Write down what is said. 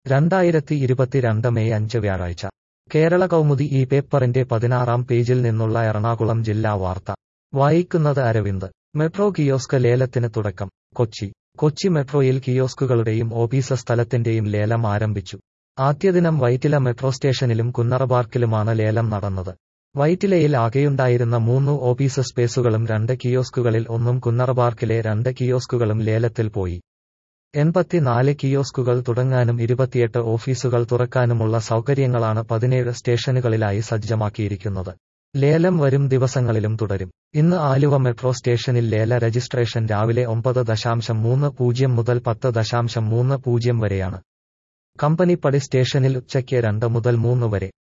രണ്ടായിരത്തി ഇരുപത്തിരണ്ട് മെയ് അഞ്ച് വ്യാഴാഴ്ച കേരള കൗമുദി ഈ പേപ്പറിന്റെ പതിനാറാം പേജിൽ നിന്നുള്ള എറണാകുളം ജില്ലാ വാർത്ത വായിക്കുന്നത് അരവിന്ദ് മെട്രോ കിയോസ്ക് ലേലത്തിന് തുടക്കം കൊച്ചി കൊച്ചി മെട്രോയിൽ കിയോസ്കുകളുടെയും ഓഫീസ് സ്ഥലത്തിന്റെയും ലേലം ആരംഭിച്ചു ആദ്യദിനം വൈറ്റില മെട്രോ സ്റ്റേഷനിലും കുന്നറപാർക്കിലുമാണ് ലേലം നടന്നത് വൈറ്റിലയിൽ ആകെയുണ്ടായിരുന്ന മൂന്ന് ഓഫീസ് സ്പേസുകളും രണ്ട് കിയോസ്കുകളിൽ ഒന്നും കുന്നറപാർക്കിലെ രണ്ട് കിയോസ്കുകളും ലേലത്തിൽ പോയി എൺപത്തിനാല് കിയോസ്കുകൾ തുടങ്ങാനും ഇരുപത്തിയെട്ട് ഓഫീസുകൾ തുറക്കാനുമുള്ള സൗകര്യങ്ങളാണ് പതിനേഴ് സ്റ്റേഷനുകളിലായി സജ്ജമാക്കിയിരിക്കുന്നത് ലേലം വരും ദിവസങ്ങളിലും തുടരും ഇന്ന് ആലുവ മെട്രോ സ്റ്റേഷനിൽ ലേല രജിസ്ട്രേഷൻ രാവിലെ ഒമ്പത് ദശാംശം മൂന്ന് പൂജ്യം മുതൽ പത്ത് ദശാംശം മൂന്ന് പൂജ്യം വരെയാണ് കമ്പനിപ്പടി സ്റ്റേഷനിൽ ഉച്ചയ്ക്ക് രണ്ട് മുതൽ മൂന്ന് വരെ